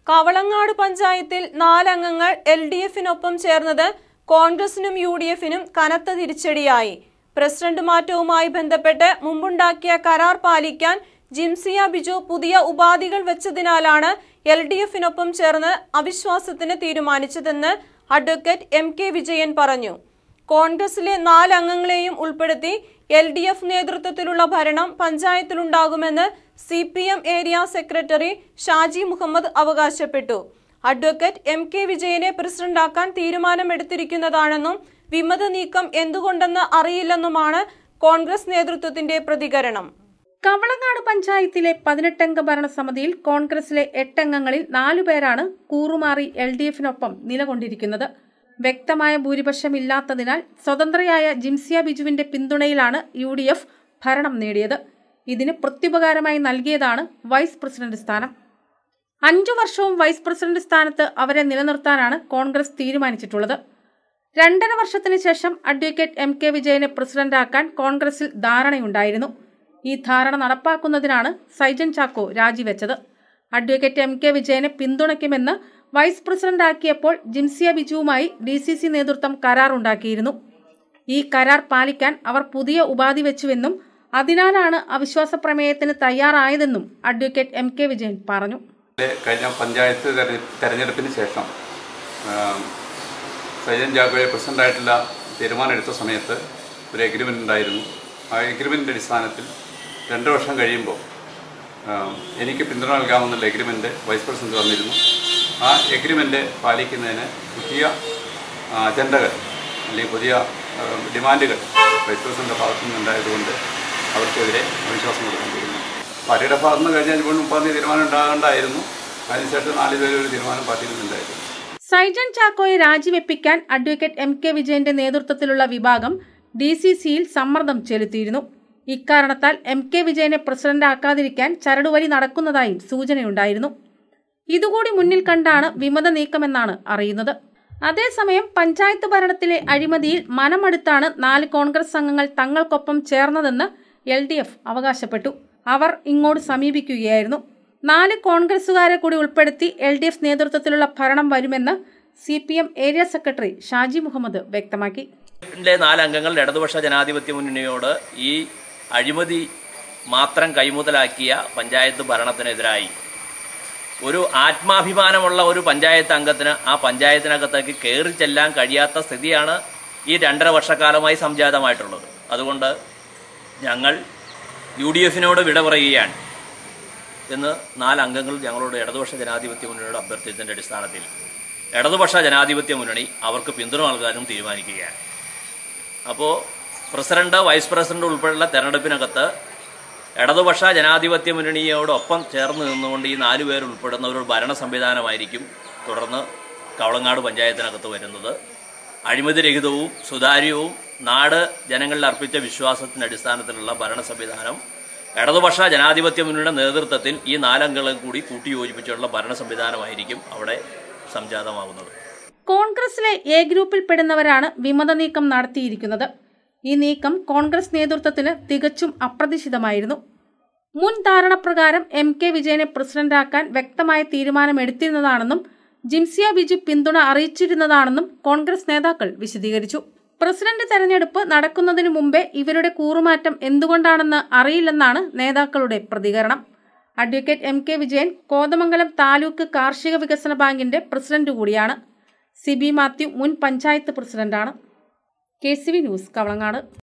കവളങ്ങാട് പഞ്ചായത്തിൽ നാലംഗങ്ങൾ L D എഫിനൊപ്പം ചേർന്നത് കോൺഗ്രസിനും യു ഡി എഫിനും കനത്ത തിരിച്ചടിയായി പ്രസിഡന്റ് മാറ്റവുമായി ബന്ധപ്പെട്ട് മുമ്പുണ്ടാക്കിയ കരാർ പാലിക്കാൻ ജിംസിയ ബിജു പുതിയ ഉപാധികൾ വെച്ചതിനാലാണ് എൽ ഡി എഫിനൊപ്പം ചേർന്ന് അവിശ്വാസത്തിന് തീരുമാനിച്ചതെന്ന് അഡ്വക്കേറ്റ് എം കെ വിജയൻ പറഞ്ഞു കോൺഗ്രസിലെ നാല് അംഗങ്ങളെയും ഉൾപ്പെടുത്തി എൽ ഡി എഫ് നേതൃത്വത്തിലുള്ള ഭരണം പഞ്ചായത്തിലുണ്ടാകുമെന്ന് C P M area secretary Shaji Muhammad അവകാശപ്പെട്ടു അഡ്വക്കേറ്റ് എം കെ വിജയനെ പ്രസിഡന്റാക്കാൻ തീരുമാനമെടുത്തിരിക്കുന്നതാണെന്നും വിമത നീക്കം എന്തുകൊണ്ടെന്ന് അറിയില്ലെന്നുമാണ് കോൺഗ്രസ് നേതൃത്വത്തിന്റെ പ്രതികരണം കവളങ്ങാട് പഞ്ചായത്തിലെ പതിനെട്ടംഗ ഭരണസമിതിയിൽ കോൺഗ്രസിലെ എട്ടംഗങ്ങളിൽ നാലുപേരാണ് കൂറുമാറി എൽ ഡി എഫിനൊപ്പം നിലകൊണ്ടിരിക്കുന്നത് വ്യക്തമായ ഭൂരിപക്ഷമില്ലാത്തതിനാൽ സ്വതന്ത്രയായ ജിംസിയ ബിജുവിന്റെ പിന്തുണയിലാണ് യു ഡി എഫ് ഭരണം നേടിയത് ഇതിന് പ്രത്യുപകാരമായി നൽകിയതാണ് വൈസ് പ്രസിഡന്റ് സ്ഥാനം അഞ്ചു വർഷവും വൈസ് പ്രസിഡന്റ് സ്ഥാനത്ത് അവരെ നിലനിർത്താനാണ് കോൺഗ്രസ് തീരുമാനിച്ചിട്ടുള്ളത് രണ്ടര വർഷത്തിന് ശേഷം അഡ്വക്കേറ്റ് എം കെ വിജയനെ പ്രസിഡന്റാക്കാൻ കോൺഗ്രസിൽ ധാരണയുണ്ടായിരുന്നു ഈ ധാരണ നടപ്പാക്കുന്നതിനാണ് സൈജൻ ചാക്കോ രാജിവെച്ചത് അഡ്വക്കേറ്റ് എം കെ വിജയനെ പിന്തുണയ്ക്കുമെന്ന് വൈസ് പ്രസിഡന്റാക്കിയപ്പോൾ ജിംസിയ ബിജുവുമായി ഡി സി സി നേതൃത്വം കരാറുണ്ടാക്കിയിരുന്നു ഈ കരാർ പാലിക്കാൻ അവർ പുതിയ ഉപാധി വെച്ചുവെന്നും അതിനാലാണ് അവിശ്വാസ പ്രമേയത്തിന് തയ്യാറായതെന്നും അഡ്വക്കേറ്റ് എം കെ വിജയൻ പറഞ്ഞു കഴിഞ്ഞ പഞ്ചായത്ത് തെരഞ്ഞെ- തെരഞ്ഞെടുപ്പിന് ശേഷം സൈജൻ ജാഗോയെ പ്രസിഡൻ്റായിട്ടുള്ള തീരുമാനം എടുത്ത സമയത്ത് ഒരു എഗ്രിമെൻ്റ് ഉണ്ടായിരുന്നു ആ എഗ്രിമെൻറ്റിൻ്റെ അടിസ്ഥാനത്തിൽ രണ്ട് വർഷം കഴിയുമ്പോൾ ആ, എനിക്ക് പിന്തുണ നൽകാമെന്നുള്ള എഗ്രിമെൻ്റ് വൈസ് പ്രസിഡന്റ് തന്നിരുന്നു ആ എഗ്രിമെൻ്റ് പാലിക്കുന്നതിന് പുതിയ ആ, അജണ്ടകൾ അല്ലെങ്കിൽ പുതിയ ആ, ഡിമാൻഡുകൾ വൈസ് പ്രസിഡൻ്റെ ഭാഗത്തു നിന്നുണ്ടായതുകൊണ്ട് അവർക്കെതിരെ അവിശ്വാസം കൊടുക്കേണ്ടിയിരുന്നു പാർട്ടിയുടെ ഭാഗത്ത് നിന്ന് കഴിഞ്ഞ ജൂൺ മുപ്പതാം തീയതി തീരുമാനം ഉണ്ടാകേണ്ടായിരുന്നു അതിനുശേഷം നാല് പേര് ഒരു തീരുമാനം പാർട്ടിയിൽ നിന്നുണ്ടായിരുന്നു സൈജൻ ചാക്കോയെ രാജിവെപ്പിക്കാൻ അഡ്വക്കേറ്റ് എം കെ വിജയന്റെ നേതൃത്വത്തിലുള്ള വിഭാഗം ഡി സി സിയിൽ സമ്മർദ്ദം ചെലുത്തിയിരുന്നു ഇക്കാരണത്താൽ എം കെ വിജയനെ പ്രസിഡന്റാക്കാതിരിക്കാൻ ചരടുവലി നടക്കുന്നതായും സൂചനയുണ്ടായിരുന്നു ഇതുകൂടി മുന്നിൽ കണ്ടാണ് വിമത നീക്കമെന്നാണ് അറിയുന്നത് അതേസമയം പഞ്ചായത്ത് ഭരണത്തിലെ അഴിമതിയിൽ മനമടുത്താണ് നാല് കോൺഗ്രസ് അംഗങ്ങൾ തങ്ങൾക്കൊപ്പം ചേർന്നതെന്ന് എൽ ഡി എഫ് അവകാശപ്പെട്ടു അവർ ഇങ്ങോട്ട് സമീപിക്കുകയായിരുന്നു നാല് കോൺഗ്രസുകാരെ കൂടി ഉൾപ്പെടുത്തി എൽ ഡി എഫ് നേതൃത്വത്തിലുള്ള ഭരണം വരുമെന്ന് C P M area secretary Shaji Muhammad വ്യക്തമാക്കി ിലെ നാലംഗങ്ങൾ ഇടതുപക്ഷ ജനാധിപത്യ മുന്നണിയോട് ഈ അഴിമതി മാത്രം കൈമുതലാക്കിയ പഞ്ചായത്ത് ഭരണത്തിനെതിരായി ഒരു ആത്മാഭിമാനമുള്ള ഒരു പഞ്ചായത്ത് അംഗത്തിന് ആ പഞ്ചായത്തിനകത്തേക്ക് കയറി ചെല്ലാൻ കഴിയാത്ത സ്ഥിതിയാണ് ഈ രണ്ടര വർഷക്കാലമായി സംജാതമായിട്ടുള്ളത് അതുകൊണ്ട് ഞങ്ങൾ യു ഡി എഫിനോട് വിട പറയുകയാണ് എന്ന് നാലംഗങ്ങൾ ഞങ്ങളോട് ഇടതുപക്ഷ ജനാധിപത്യ മുന്നണിയോട് അഭ്യർത്ഥിച്ചതിൻ്റെ അടിസ്ഥാനത്തിൽ ഇടതുപക്ഷ ജനാധിപത്യ മുന്നണി അവർക്ക് പിന്തുണ നൽകാനും തീരുമാനിക്കുകയാണ് അപ്പോൾ പ്രസിഡന്റ് വൈസ് പ്രസിഡന്റ് ഉൾപ്പെടെയുള്ള തെരഞ്ഞെടുപ്പിനകത്ത് ഇടതുപക്ഷ ജനാധിപത്യ മുന്നണിയോടൊപ്പം ചേർന്ന് നിന്നുകൊണ്ട് ഈ നാലു പേർ ഉൾപ്പെടുന്ന ഒരു ഭരണ സംവിധാനമായിരിക്കും തുടർന്ന് കവളങ്ങാട് പഞ്ചായത്തിനകത്ത് വരുന്നത് അഴിമതിരഹിതവും സുതാര്യവും നാട് ജനങ്ങളിൽ അർപ്പിച്ച വിശ്വാസത്തിന്റെ അടിസ്ഥാനത്തിലുള്ള ഭരണ സംവിധാനം ഇടതുപക്ഷ ജനാധിപത്യ മുന്നണിയുടെ നേതൃത്വത്തിൽ ഈ നാലംഗങ്ങളെ കൂടി കൂട്ടിയോജിപ്പിച്ചുള്ള ഭരണ സംവിധാനമായിരിക്കും അവിടെ സംജാതമാകുന്നത് കോൺഗ്രസിലെ എ ഗ്രൂപ്പിൽപ്പെടുന്നവരാണ് വിമത നീക്കം നടത്തിയിരിക്കുന്നത് ഈ നീക്കം കോൺഗ്രസ് നേതൃത്വത്തിന് തികച്ചും അപ്രതീക്ഷിതമായിരുന്നു മുൻ ധാരണപ്രകാരം എം കെ വിജയനെ പ്രസിഡന്റാക്കാൻ വ്യക്തമായ തീരുമാനമെടുത്തിരുന്നതാണെന്നും ജിംസിയ ബിജു പിന്തുണ അറിയിച്ചിരുന്നതാണെന്നും കോൺഗ്രസ് നേതാക്കൾ വിശദീകരിച്ചു പ്രസിഡന്റ് തെരഞ്ഞെടുപ്പ് നടക്കുന്നതിനു മുമ്പേ ഇവരുടെ കൂറുമാറ്റം എന്തുകൊണ്ടാണെന്ന് അറിയില്ലെന്നാണ് നേതാക്കളുടെ പ്രതികരണം advocate M K Vijayan Kothamangalam taluk കാർഷിക വികസന ബാങ്കിന്റെ പ്രസിഡന്റ് കൂടിയാണ് സിബി മാത്യു മുൻ പഞ്ചായത്ത് പ്രസിഡന്റാണ് K C V news Kavalangad